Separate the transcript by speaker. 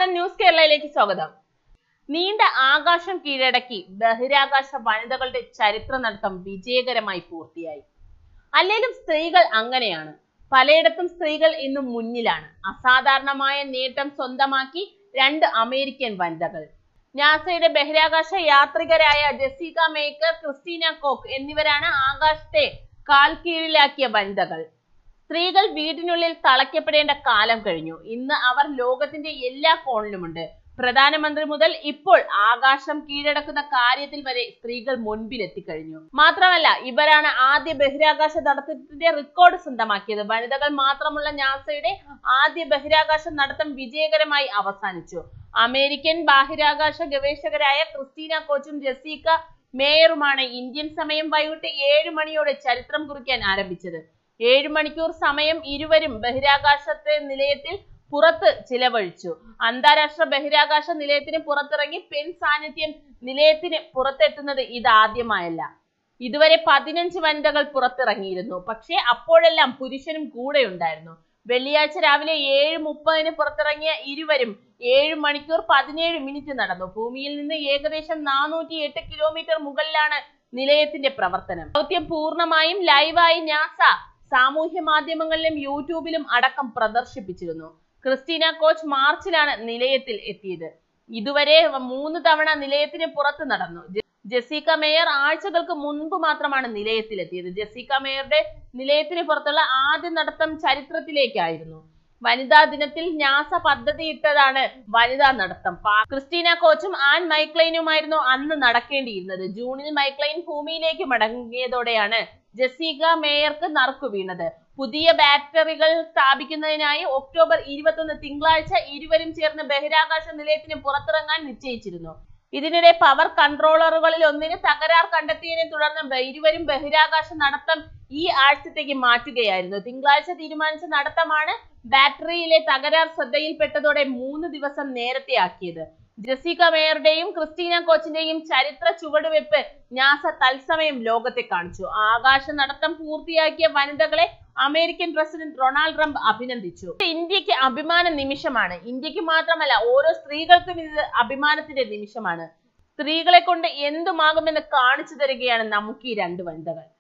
Speaker 1: നമസ്കാരം ന്യൂസ് കേരളയിലേക്ക് സ്വാഗതം നീണ്ട ആകാശം കീഴടക്കി ബഹിരാകാശ വനിതകളുടെ ചരിത്ര നടത്തം വിജയകരമായി പൂർത്തിയായി അല്ലെങ്കിലും സ്ത്രീകൾ അങ്ങനെയാണ് പലയിടത്തും സ്ത്രീകൾ ഇന്ന് മുന്നിലാണ് അസാധാരണമായ നേട്ടം സ്വന്തമാക്കി രണ്ട് അമേരിക്കൻ വനിതകൾ നാസയുടെ ബഹിരാകാശ യാത്രികരായ ജെസിക മേക്കർ ക്രിസ്റ്റീന കോക്ക് എന്നിവരാണ് ആകാശത്തെ കാൽ കീഴിലാക്കിയ വനിതകൾ സ്ത്രീകൾ വീടിനുള്ളിൽ തളയ്ക്കപ്പെടേണ്ട കാലം കഴിഞ്ഞു ഇന്ന് അവർ ലോകത്തിന്റെ എല്ലാ കോണിലുമുണ്ട് പ്രധാനമന്ത്രി മുതൽ ഇപ്പോൾ ആകാശം കീഴടക്കുന്ന കാര്യത്തിൽ വരെ സ്ത്രീകൾ മുൻപിൽ എത്തിക്കഴിഞ്ഞു മാത്രമല്ല ഇവരാണ് ആദ്യ ബഹിരാകാശ നടത്തത്തിന്റെ റെക്കോർഡ് സ്വന്തമാക്കിയത് വനിതകൾ മാത്രമുള്ള നാസയുടെ ആദ്യ ബഹിരാകാശ നടത്തം വിജയകരമായി അവസാനിച്ചു അമേരിക്കൻ ബഹിരാകാശ ഗവേഷകരായ ക്രിസ്റ്റീന കോച്ചും ജസീക മേയറുമാണ് ഇന്ത്യൻ സമയം വൈകിട്ട് ഏഴ് മണിയോടെ ചരിത്രം കുറിക്കാൻ ആരംഭിച്ചത് ഏഴ് മണിക്കൂർ സമയം ഇരുവരും ബഹിരാകാശത്തെ നിലയത്തിൽ പുറത്ത് ചിലവഴിച്ചു അന്താരാഷ്ട്ര ബഹിരാകാശ നിലയത്തിന് പുറത്തിറങ്ങി പെൺ സാന്നിധ്യം നിലയത്തിന് പുറത്തെത്തുന്നത് ഇതാദ്യമായല്ല ഇതുവരെ പതിനഞ്ച് വനിതകൾ പുറത്തിറങ്ങിയിരുന്നു പക്ഷേ അപ്പോഴെല്ലാം പുരുഷനും കൂടെ ഉണ്ടായിരുന്നു വെള്ളിയാഴ്ച രാവിലെ ഏഴ് മുപ്പതിന് പുറത്തിറങ്ങിയ ഇരുവരും ഏഴ് മണിക്കൂർ പതിനേഴ് മിനിറ്റ് നടന്നു ഭൂമിയിൽ നിന്ന് ഏകദേശം നാനൂറ്റി എട്ട് കിലോമീറ്റർ മുകളിലാണ് നിലയത്തിന്റെ പ്രവർത്തനം ദൗത്യം പൂർണ്ണമായും ലൈവായി നാസ സാമൂഹ്യ മാധ്യമങ്ങളിലും യൂട്യൂബിലും അടക്കം പ്രദർശിപ്പിച്ചിരുന്നു ക്രിസ്റ്റീന കോച്ച് മാർച്ചിലാണ് നിലയത്തിൽ എത്തിയത് ഇതുവരെ മൂന്ന് തവണ നിലയത്തിന് പുറത്ത് നടന്നു ജെ- ജെസിക്ക മേയർ ആഴ്ചകൾക്ക് മുൻപ് മാത്രമാണ് നിലയത്തിലെത്തിയത് ജെസിക്ക മേയറുടെ നിലയത്തിന് പുറത്തുള്ള ആദ്യ നടത്തം ചരിത്രത്തിലേക്കായിരുന്നു വനിതാ ദിനത്തിൽ നാസ പദ്ധതിയിട്ടതാണ് വനിതാ നടത്തം പാ- ക്രിസ്റ്റീന കോച്ചും ആൻ മൈക്ലൈനുമായിരുന്നു അന്ന് നടക്കേണ്ടിയിരുന്നത് ജൂണിൽ മൈക്ലൈൻ ഭൂമിയിലേക്ക് മടങ്ങിയതോടെയാണ് ജസീക മേയർക്ക് നറുക്കു വീണത് പുതിയ ബാറ്ററികൾ സ്ഥാപിക്കുന്നതിനായി ഒക്ടോബർ ഇരുപത്തൊന്ന് തിങ്കളാഴ്ച ഇരുവരും ചേർന്ന് ബഹിരാകാശ നിലയത്തിന് പുറത്തിറങ്ങാൻ നിശ്ചയിച്ചിരുന്നു ഇതിനിടെ പവർ കൺട്രോളറുകളിൽ ഒന്നിന് തകരാർ കണ്ടെത്തിയതിനെ തുടർന്ന് ബ- ഇരുവരും ബഹിരാകാശ നടത്തം ഈ ആഴ്ചത്തേക്ക് മാറ്റുകയായിരുന്നു തിങ്കളാഴ്ച തീരുമാനിച്ച നടത്തമാണ് ബാറ്ററിയിലെ തകരാർ ശ്രദ്ധയിൽപ്പെട്ടതോടെ മൂന്ന് ദിവസം നേരത്തെ ആക്കിയത് ജസീക മേയറുടെയും ക്രിസ്റ്റീന കോച്ചിന്റെയും ചരിത്ര ചുവടുവെപ്പ് നാസ തത്സമയം ലോകത്തെ കാണിച്ചു ആകാശ നടത്തം പൂർത്തിയാക്കിയ വനിതകളെ അമേരിക്കൻ പ്രസിഡന്റ് ഡൊണാൾഡ് ട്രംപ് അഭിനന്ദിച്ചു ഇത് ഇന്ത്യക്ക് അഭിമാന നിമിഷമാണ് ഇന്ത്യക്ക് മാത്രമല്ല ഓരോ സ്ത്രീകൾക്കും ഇത് അഭിമാനത്തിന്റെ നിമിഷമാണ് സ്ത്രീകളെ കൊണ്ട് എന്തുമാകുമെന്ന് കാണിച്ചു തരികയാണ് നമുക്ക് ഈ രണ്ട് വനിതകൾ